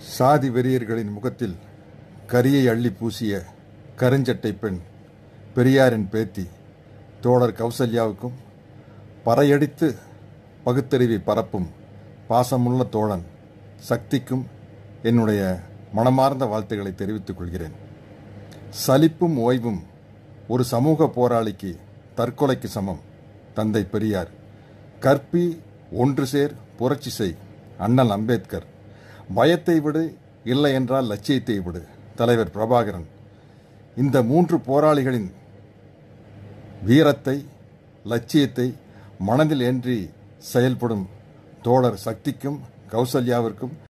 சாதி வெறியர்களின் முகத்தில் கரியை அள்ளி பூசிய கருஞ்சட்டை பெண் பெரியாரின் பேத்தி தோழர் கௌசல்யாவுக்கும் பறையடித்து பகுத்தறிவை பரப்பும் பாசமுள்ள தோழன் சக்திக்கும் என்னுடைய மனமார்ந்த வாழ்த்துக்களை தெரிவித்துக் கொள்கிறேன் சலிப்பும் ஓய்வும் ஒரு சமூக போராளிக்கு தற்கொலைக்கு சமம் தந்தை பெரியார் கற்பி ஒன்று சேர் புரட்சி செய் அண்ணல் அம்பேத்கர் பயத்தை விடு இல்லை என்றால் லட்சியத்தை விடு தலைவர் பிரபாகரன் இந்த மூன்று போராளிகளின் வீரத்தை லட்சியத்தை மனதில் ஏற்றி செயல்படும் தோழர் சக்திக்கும் கௌசல்யாவிற்கும்